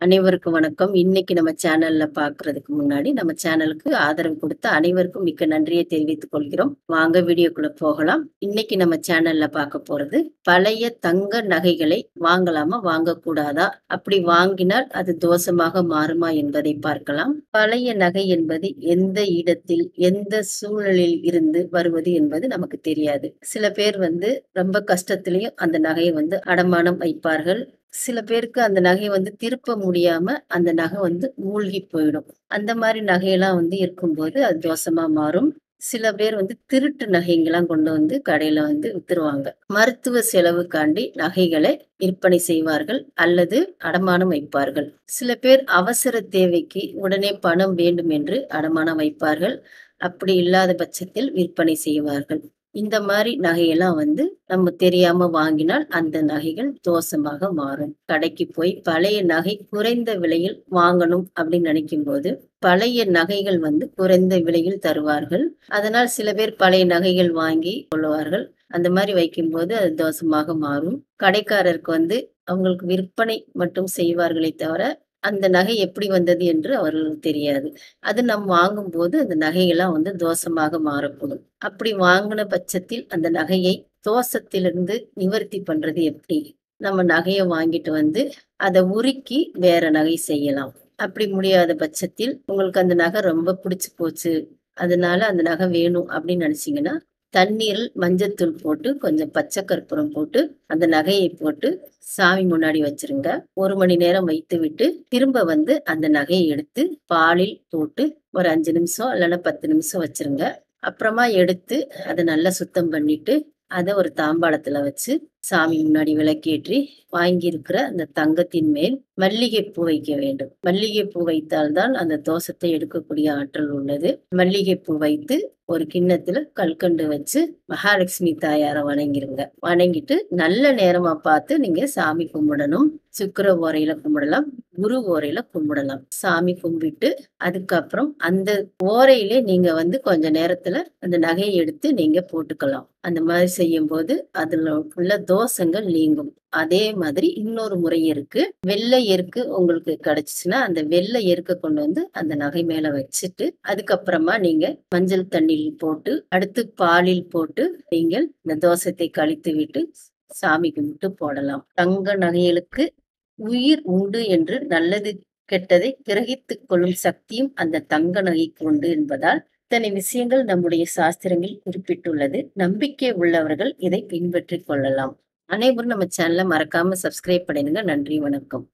அனைவருக்கும் வணக்கம். இன்னைக்கு நம்ம சேனல்ல பார்க்குறதுக்கு முன்னாடி, நம்ம சேனலுக்கு ஆதரவு குடுத்த அனைவருக்கும் மிக்க நன்றிய தெரிவித்துக் கொள்கிறோம். வாங்க வீடியோக்குள்ள போகலாம். இன்னைக்கு நம்ம சேனல்ல பார்க்க போறது, பழைய தங்க நகைகளை வாங்கலாமா? வாங்கக்கூடாதா? அப்படி வாங்கினால் அது தோஷமாக மாறுமா? என்பதை பார்க்கலாம். பழைய நகை என்பது எந்த இடத்தில், எந்த சூழலில் இருந்து வருவது என்பது நமக்கு தெரியாது. சில பேர் வந்து ரொம்ப கஷ்டத்திலயும் அந்த நகைய வந்து அடமானம் வைப்பார்கள். சில பேருக்கு அந்த நகைய வந்து திருப்ப முடியாம, அந்த நகை வந்து மூழ்கி போயிடும். அந்த மாரி நகையெல்லாம் வந்து இருக்கும்போது, அது தோஷமா மாறும். சில பேர் வந்து திருட்டு நகைங்கலாம் கொண்டு வந்து கடையில வந்து வித்துருவாங்க. மருத்துவ செலவுக்காண்டி நகைகளை விற்பனை செய்வார்கள் அல்லது அடமானம் வைப்பார்கள். சில பேர் அவசர தேவைக்கு உடனே பணம் வேண்டும் என்று அடமானம் வைப்பார்கள். அப்படி இல்லாத பட்சத்தில் விற்பனை செய்வார்கள். இந்த மாரி நகையெல்லாம் வந்து நம்ம தெரியாம வாங்கினால், அந்த நகைகள் தோஷமாக மாறும். கடைக்கு போய் பழைய நகை குறைந்த விலையில் வாங்கணும் அப்படின்னு நினைக்கும்போது, பழைய நகைகள் வந்து குறைந்த விலையில் தருவார்கள். அதனால் சில பேர் பழைய நகைகள் வாங்கி கொள்ளுவார்கள். அந்த மாரி வைக்கும்போது அது தோஷமாக மாறும். கடைக்காரருக்கு வந்து அவங்களுக்கு விற்பனை மட்டும் செய்வார்களே தவிர, அந்த நகை எப்படி வந்தது என்று அவர்களுக்கு தெரியாது. அது நம்ம வாங்கும்போது அந்த நகையெல்லாம் வந்து தோஷமாக மாறக்கூடும். அப்படி வாங்குன பட்சத்தில் அந்த நகையை தோஷத்திலிருந்து நிவர்த்தி பண்றது எப்படி? நம்ம நகைய வாங்கிட்டு வந்து, அத உருக்கி வேற நகை செய்யலாம். அப்படி முடியாத பட்சத்தில், உங்களுக்கு அந்த நகை ரொம்ப பிடிச்சு போச்சு. அதனால அந்த நகை வேணும் அப்படின்னு நினைச்சீங்கன்னா, தண்ணீரில் மஞ்சத்தூள் போட்டு, கொஞ்சம் பச்சை கற்பூரம் போட்டு, அந்த நகையை போட்டு சாமி முன்னாடி வச்சுருங்க. 1 மணி நேரம் வைத்துவிட்டு, திரும்ப வந்து அந்த நகைய எடுத்து பாலில் போட்டு ஒரு 5 நிமிஷம் இல்லன்னா 10 நிமிஷம் வச்சுருங்க. அப்புறமா எடுத்து அத நல்லா சுத்தம் பண்ணிட்டு, அத ஒரு தாம்பாளத்துல வச்சு, சாமி முன்னாடி விளக்கேற்றி, வாங்கியிருக்கிற அந்த தங்கத்தின் மேல் மல்லிகைப்பூ வைக்க வேண்டும். மல்லிகைப்பூ வைத்தால் தான் அந்த தோஷத்தை எடுக்கக்கூடிய ஆற்றல் உள்ளது. மல்லிகைப்பூ வைத்து, ஒரு கிண்ணத்துல கல்கண்டு வச்சு, மகாலட்சுமி தாயார வணங்கிருங்க. வணங்கிட்டு நல்ல நேரமா பார்த்து நீங்க சாமி கும்பிடணும். சுக்கிர ஓரையில கும்பிடலாம். குரு ஓரையில கும்பிடலாம். சாமி கும்பிட்டு, அதுக்கப்புறம் அந்த ஓரையிலே நீங்க வந்து கொஞ்ச நேரத்துல அந்த நகைய எடுத்து நீங்க போட்டுக்கலாம். அந்த மாரி செய்யும்போது, அதுல உள்ள தோஷங்கள் நீங்கும். அதே மாதிரி இன்னொரு முறை இருக்கு. வெள்ளை எருக்கு உங்களுக்கு கிடைச்சுச்சுன்னா, அந்த வெள்ளை எருக்க கொண்டு வந்து அந்த நகை மேல வச்சுட்டு, அதுக்கப்புறமா நீங்க மஞ்சள் தண்ணீரில் போட்டு, அடுத்து பாலில் போட்டு, நீங்கள் இந்த தோஷத்தை கழித்துவிட்டு, சாமி கும்பிட்டு போடலாம். தங்க நகைகளுக்கு உயிர் உண்டு என்று நல்லது, கெட்டதை கிரகித்துக் கொள்ளும் சக்தியும் அந்த தங்க நகைக்கு உண்டு என்பதால், இத்தனை விஷயங்கள் நம்முடைய சாஸ்திரங்களில் குறிப்பிட்டுள்ளது. நம்பிக்கை உள்ளவர்கள் இதை பின்பற்றிக் கொள்ளலாம். அனைவரும் நம்ம சேனல மறக்காம சப்ஸ்கிரைப் பண்ணிடுங்க. நன்றி, வணக்கம்.